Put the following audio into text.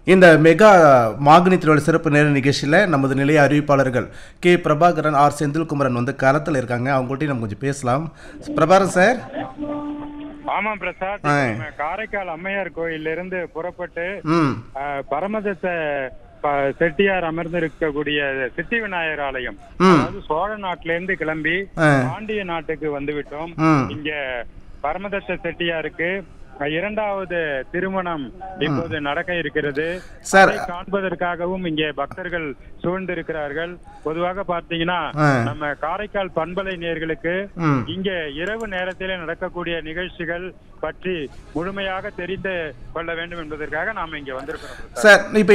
இந்த மெகா மாங்கனி திருவிழா சிறப்பு நேர நிகழ்ச்சியில் நமது நிலைய அறிவிப்பாளர்கள் கே பிரபாகரன் ஆர் செந்தில்குமரன் வந்து களத்தில் இருக்காங்க அவங்கள்ட்டையும் நம்ம கொஞ்சம் பேசலாம் பிரபாகரன் சார் ஆமா பிரசாத் ஆ. நம்ம காரைக்கால் அம்மையார் கோயில்ல இருந்து புறப்பட்டு ம் அஹ், பரமதத்த ப- செட்டியார் அமர்ந்திருக்கக்கூடிய சித்தி விநாயகர் ஆலயம் ம். அதாவது சோழ நாட்டில இருந்து கிளம்பி ஆ. பாண்டிய நாட்டுக்கு வந்து விட்டோம் ம். இங்க பரமதத்த செட்டியாருக்கு அஹ், இரண்டாவது திருமணம் இப்போது நடக்க இருக்கிறது சார். அதை காண்பதற்காகவும் இங்கே பக்தர்கள் சூழ்ந்திருக்கிறார்கள் பொதுவாக பார்த்தீங்கன்னா ஆ. நம்ம காரைக்கால் பண்பலை நேர்களுக்கு ம் இங்க இரவு நேரத்திலே நடக்கக்கூடிய நிகழ்ச்சிகள் பற்றி முழுமையாக தெரிந்து கொள்ள வேண்டும் என்பதற்காக நாம இங்க வந்திருக்கிறோம் சார் இப்போ